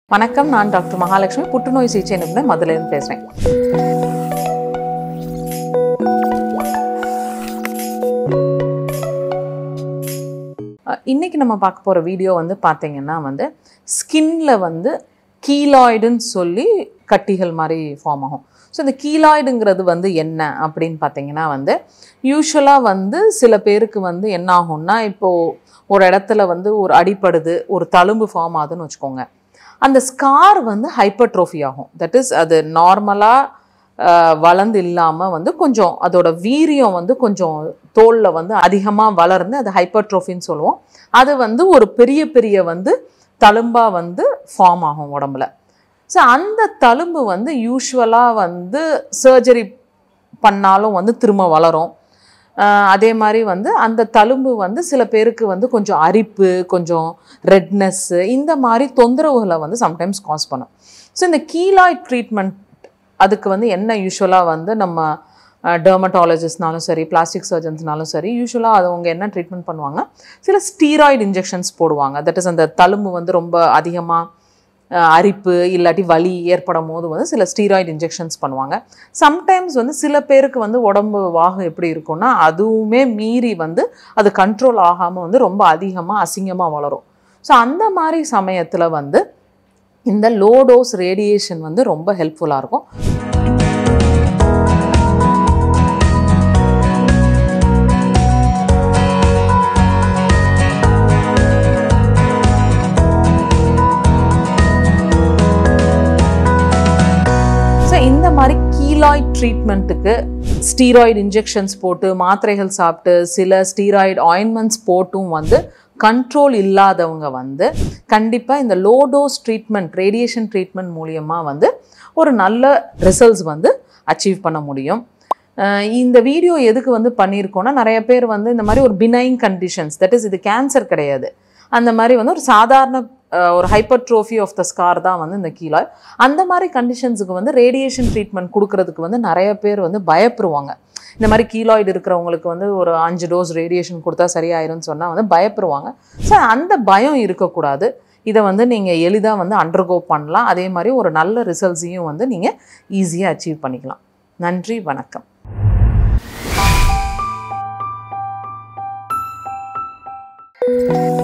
வணக்கம் நான் டாக்டர் மகாலட்சுமி புற்றுநோய் சிகிச்சை நிபுணர் மதுரையிலிருந்து பேசுகிறேன் இன்னைக்கு நம்ம பார்க்க போகிற வீடியோ வந்து பார்த்தீங்கன்னா வந்து ஸ்கின்ல வந்து கீலாய்டுன்னு சொல்லி கட்டிகள் மாதிரி ஃபார்ம் ஆகும் ஸோ இந்த கீலாய்டுங்கிறது வந்து என்ன அப்படின்னு பார்த்தீங்கன்னா வந்து யூஸ்வலாக வந்து சில பேருக்கு வந்து என்ன ஆகும்னா இப்போது ஒரு இடத்துல வந்து ஒரு அடிப்படுது ஒரு தழும்பு ஃபார்ம் ஆகுதுன்னு வச்சுக்கோங்க அந்த ஸ்கார் வந்து ஹைப்பர்ட்ரோஃபி ஆகும் தட் இஸ் அது நார்மலாக வளர்ந்து இல்லாமல் வந்து கொஞ்சம் அதோட வீரியம் வந்து கொஞ்சம் தோலில் வந்து அதிகமாக வளர்ந்து அது ஹைப்பர்ட்ரோஃபின்னு சொல்லுவோம் அது வந்து ஒரு பெரிய பெரிய வந்து தழும்பாக வந்து ஃபார்ம் ஆகும் உடம்புல ஸோ அந்த தழும்பு வந்து யூஸ்வலாக வந்து சர்ஜரி பண்ணாலும் வந்து திரும்ப வளரும் ஆஹ் அதே மாதிரி வந்து அந்த தழும்பு வந்து சில பேருக்கு வந்து கொஞ்சம் அரிப்பு கொஞ்சம் ரெட்னஸ்ஸு இந்த மாதிரி தொந்தரவுகளை வந்து சம்டைம்ஸ் காஸ் பண்ணும் ஸோ இந்த கீலாய்ட் ட்ரீட்மெண்ட் அதுக்கு வந்து என்ன யூஸ்வலாக வந்து நம்ம டெர்மட்டாலஜிஸ்ட்னாலும் சரி பிளாஸ்டிக் சர்ஜன்ஸ்னாலும் சரி யூஸ்வலாக அது அவங்க என்ன ட்ரீட்மெண்ட் பண்ணுவாங்க சில ஸ்டீராய்டு இன்ஜெக்ஷன்ஸ் போடுவாங்க தட் இஸ் அந்த தழும்பு வந்து ரொம்ப அதிகமாக அரிப்பு இல்லாட்டி வலி ஏற்படும் போது வந்து சில ஸ்டீராய்டு இன்ஜெக்ஷன்ஸ் பண்ணுவாங்க சம்டைம்ஸ் வந்து சில பேருக்கு வந்து உடம்பு வாகம் எப்படி இருக்கும்னா அதுவுமே மீறி வந்து அது கண்ட்ரோல் ஆகாமல் வந்து ரொம்ப அதிகமாக அசிங்கமாக வளரும் ஸோ அந்த மாதிரி சமயத்தில் வந்து இந்த லோ டோஸ் ரேடியேஷன் வந்து ரொம்ப ஹெல்ப்ஃபுல்லாக இருக்கும் ஸோ இந்த மாதிரி கீலாய்ட் ட்ரீட்மெண்ட்டுக்கு ஸ்டீராய்டு இன்ஜெக்ஷன்ஸ் போட்டு மாத்திரைகள் சாப்பிட்டு சில ஸ்டீராய்டு ஆயின்மெண்ட்ஸ் போட்டும் வந்து கண்ட்ரோல் இல்லாதவங்க வந்து கண்டிப்பாக இந்த low dose treatment radiation treatment மூலியமாக வந்து ஒரு நல்ல ரிசல்ட்ஸ் வந்து அச்சீவ் பண்ண முடியும் அஹ் இந்த வீடியோ எதுக்கு வந்து பண்ணியிருக்கோன்னா நிறைய பேர் வந்து இந்த மாதிரி ஒரு பினைங் கண்டிஷன்ஸ் தட் இஸ் இது கேன்சர் கிடையாது அந்த மாதிரி வந்து ஒரு சாதாரண அஹ், ஒரு ஹைப்பர்ட்ரோஃபி ஆஃப் த ஸ்கார் தான் வந்து இந்த கீழாய் அந்த மாதிரி கண்டிஷன்ஸுக்கு வந்து ரேடியேஷன் ட்ரீட்மெண்ட் கொடுக்கறதுக்கு வந்து நிறைய பேர் வந்து பயப்படுவாங்க இந்த மாதிரி கீலாய்டு இருக்கிறவங்களுக்கு வந்து ஒரு அஞ்சு டோஸ் ரேடியேஷன் கொடுத்தா சரியாயிரும்னு சொன்னால் வந்து பயப்படுவாங்க ஸோ அந்த பயம் இருக்கக்கூடாது இதை வந்து நீங்கள் எளிதாக வந்து அண்டர்கோ பண்ணலாம் அதே மாதிரி ஒரு நல்ல ரிசல்ட்ஸையும் வந்து நீங்கள் ஈஸியாக அச்சீவ் பண்ணிக்கலாம் நன்றி வணக்கம் thank you